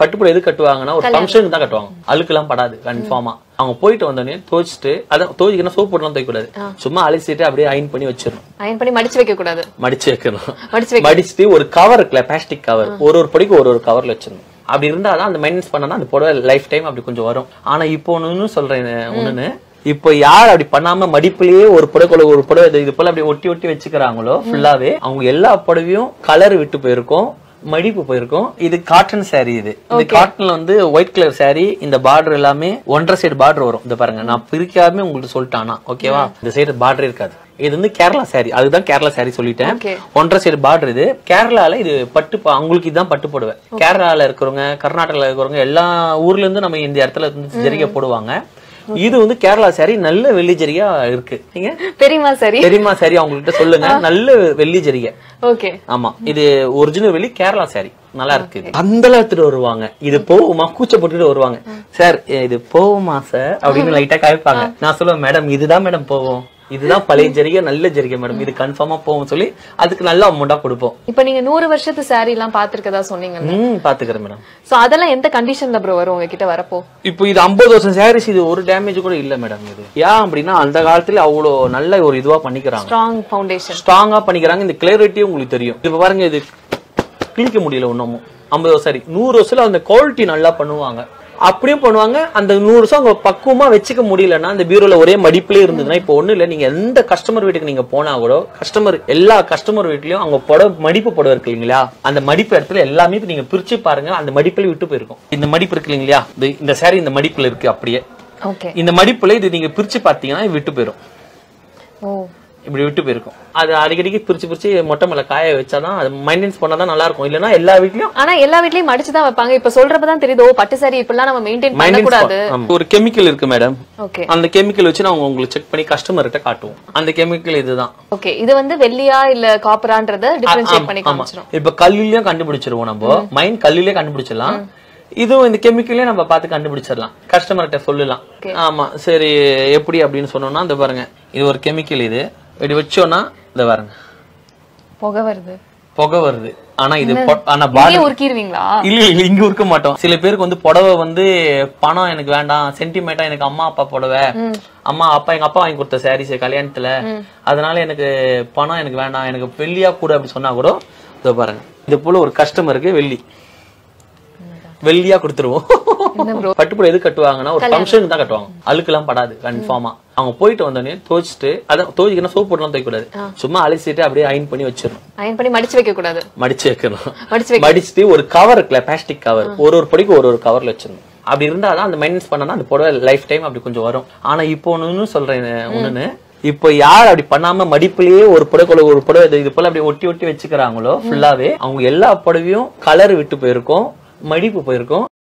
பட்டு புடவை எது கட்டுவாங்கன்னா ஒரு ஃபங்க்ஷனுக்கு தான் கட்டுவாங்க அழுக்கெல்லாம் படாது கன்ஃபார்மா அவங்க போயிட்டு வந்தோடனே துவைச்சிட்டு அதான் துவைக்கணும் சோப் போட்டுலாம் துவைக்க கூடாது சும்மா அலசிட்டு அப்படியே அயன் பண்ணி வச்சிடணும் அயன் பண்ணி மடிச்சு வைக்க கூடாது மடிச்சு வைக்கணும் மடிச்சு வைக்க மடிச்சுட்டு ஒரு கவர் இருக்குல்ல பிளாஸ்டிக் கவர் ஒரு ஒரு படிக்கு ஒரு ஒரு கவர்ல வச்சிடணும் அப்படி இருந்தாதான் அந்த மெயின்டெனன்ஸ் பண்ணா அந்த புடவை லைஃப் டைம் அப்படி கொஞ்சம் வரும் ஆனா இப்போ ஒண்ணு சொல்றேன் ஒண்ணுன்னு இப்போ யார் அப்படி பண்ணாம மடிப்புலயே ஒரு புடவை ஒரு புடவை இது- இது போல அப்படி ஒட்டி ஒட்டி வச்சுக்கிறாங்களோ ஃபுல்லாவே அவங்க எல்லா புடவையும் கலர் விட்டு போயிருக்கும் மடிப்பு போயிருக்கும் இது காட்டன் saree இது இந்த காட்டன்ல வந்து ஒயிட் கலர் saree இந்த பார்டர் எல்லாமே ஒன்றரை சைடு பார்டர் வரும் இந்த பாருங்க நான் பிரிக்காம உங்களுக்கு சொல்லிட்டானா ஓகேவா இந்த சைடு பார்டர் இருக்காது இது வந்து கேரளா saree அதுதான் கேரளா saree சொல்லிட்டேன் Okay. ஒன்றரை சைடு பார்டர் இது கேரளால இது பட்டு ப- அவங்களுக்கு இதுதான் பட்டு போடுவேன் கேரளால இருக்கிறவங்க கர்நாடகால இருக்கிறவங்க எல்லா ஊர்ல இருந்து நம்ம இந்த இடத்துல இருந்து ஜரிகை போடுவாங்க இது வந்து கேரளா saree நல்ல வெள்ளி ஜரிகா இருக்கு நீங்க தெரியுமா சரி தெரியுமா சரி அவங்ககிட்ட சொல்லுங்க நல்ல வெள்ளி ஜரிகை ஓகே ஆமா இது ஒரிஜினல் வெளி கேரளா saree நல்லா இருக்கு இது. பந்தல எடுத்துட்டு வருவாங்க இது போகுமா கூச்ச போட்டுட்டு வருவாங்க சார் இது போகுமா சார் அப்படின்னு லைட்டா காய்ப்பாங்க நான் சொல்லுவேன் மேடம் இதுதான் மேடம் போவோம் இதுதான் பழைய ஜரிகை நல்ல ஜரிகை மேடம் இது கன்ஃபார்மா போகும் சொல்லி அதுக்கு நல்ல அமௌண்டா கொடுப்போம் இப்ப நீங்க நூறு வருஷத்து saree எல்லாம் பாத்திருக்கதா சொன்னீங்க ம் பாத்துக்கிறேன் மேடம் சோ அதெல்லாம் எந்த கண்டிஷன்ல ப்ரோ வரும் உங்ககிட்ட வரப்போ இப்போ இது ஐம்பது வருஷம் சாரீஸ் இது ஒரு டேமேஜ் கூட இல்ல மேடம் இது ஏன் அப்படின்னா அந்த காலத்துல அவ்வளோ நல்ல ஒரு இதுவா பண்ணிக்கிறாங்க ஸ்ட்ராங் ஃபவுண்டேஷன் ஸ்ட்ராங்கா பண்ணிக்கிறாங்க இந்த கிளியரிட்டி உங்களுக்கு தெரியும் இப்ப பாருங்க இது கிழிக்க முடியல ஒண்ணுமும் ஐம்பது வருஷம் சரி நூறு வருஷத்துல அந்த குவாலிட்டி நல்லா பண்ணுவாங்க அப்படியும் பண்ணுவாங்க அந்த நூறு வருஷம் அவங்க பக்குவமா வச்சுக்க முடியலன்னா அந்த பீரோல ஒரே மடிப்புலயே இருந்ததுன்னா இப்போ ஒண்ணு இல்ல நீங்க எந்த கஸ்டமர் வீட்டுக்கு நீங்க போனா கூட கஸ்டமர் எல்லா கஸ்டமர் வீட்லயும் அவங்க புடவை மடிப்பு புடவை இருக்கு இல்லைங்களா அந்த மடிப்பு இடத்துல எல்லாமே இப்ப நீங்க பிரிச்சு பாருங்க அந்த மடிப்புல விட்டு போயிருக்கும் இந்த மடிப்பு இருக்கு இல்லைங்களா இது- இந்த saree இந்த மடிப்புல இருக்கு அப்படியே ஓகே இந்த மடிப்புல இது நீங்க பிரிச்சு பார்த்தீங்கன்னா இது விட்டு போயிரும் ஓ இப்படி விட்டு போயிருக்கும் அது அடிக்கடிக்கு பிரிச்சு பிரிச்சு மொட்டை மேல காய வச்சாதான் அது மெயின்டைன்ஸ் பண்ணாதான் நல்லா இருக்கும் இல்லைன்னா எல்லா வீட்லயும் ஆனா எல்லா வீட்லயும் மடிச்சு தான் வைப்பாங்க இப்ப சொல்றப்பதான் தெரியுது ஓ பட்டு saree இப்படிலாம் நம்ம மெயின்டைன் பண்ண maintenance கூடாது பண்- ஆமா. ஒரு கெமிக்கல் இருக்கு மேடம் ஓகே அந்த கெமிக்கல் வச்சு நான் உங்களுக்கு செக் பண்ணி கஸ்டமர்கிட்ட காட்டுவோம் அந்த கெமிக்கல் இதுதான் ஓகே இது வந்து வெள்ளியா இல்ல காப்பரான்றத டிஃபரன்ஷியேட் பண்ணி ஆமா காமிச்சிரும் இப்ப கல்லுலயும் கண்டுபிடிச்சிருவோம் நம்ம மைண்ட் கல்லுலயே கண்டுபிடிச்சிடலாம் இதுவும் இந்த கெமிக்கலே நம்ம பார்த்து கண்டுபிடிச்சிடலாம் கஸ்டமர்கிட்ட சொல்லலாம் ஆமா சரி எப்படி அப்படின்னு சொன்னோம்னா இந்த பாருங்க இது ஒரு கெமிக்கல் இது இப்படி வச்சோம்னா இந்த பாருங்க புகை வருது புகை வருது ஆனா இது பொ- ஆனா இங்கே பாடி உருக்கிடுவீங்களா இல்ல இல்ல இங்க இருக்க மாட்டோம் சில பேருக்கு வந்து புடவை வந்து பணம் எனக்கு வேண்டாம் சென்டிமெண்டா எனக்கு அம்மா அப்பா புடவை அம்மா அப்பா எங்க அப்பா வாங்கி கொடுத்த சாரீஸ் கல்யாணத்துல அதனால எனக்கு பணம் எனக்கு வேண்டாம் எனக்கு வெள்ளியா கூட அப்படி சொன்னா கூட இதோ பாருங்க இது போல ஒரு கஸ்டமருக்கு வெள்ளி வெள்ளியா கொடுத்துருவோம் பட்டுப்புடவை எது கட்டுவாங்கன்னா ஒரு ஃபங்க்ஷனுக்கு தான் கட்டுவாங்க அழுக்கெல்லாம் படாது கன்ஃபார்மா அவங்க போயிட்டு வந்தோடனே துவைச்சிட்டு அதான் துவைக்கணும் சோப் போட்டுலாம் துவைக்க கூடாது சும்மா அலசிட்டு அப்படியே அயன் பண்ணி வச்சிடணும் அயன் பண்ணி மடிச்சு வைக்க கூடாது மடிச்சு வைக்கணும் மடிச்சு வைக்க மடிச்சுட்டு ஒரு கவர் இருக்குல்ல பிளாஸ்டிக் கவர் ஒரு ஒரு படிக்கு ஒரு ஒரு கவர்ல வச்சிடணும் அப்படி இருந்தாதான் அந்த மெயின்டெனன்ஸ் பண்ணா அந்த புடவை லைஃப் டைம் அப்படி கொஞ்சம் வரும் ஆனா இப்போ ஒண்ணு சொல்றேன் ஒண்ணுன்னு இப்போ யார் அப்படி பண்ணாம மடிப்புலயே ஒரு புடவை ஒரு புடவை இது- இது போல அப்படி ஒட்டி ஒட்டி வச்சுக்கிறாங்களோ ஃபுல்லாவே அவங்க எல்லா புடவையும் கலர் விட்டு போயிருக்கும் மடிப்பு போயிருக்கும்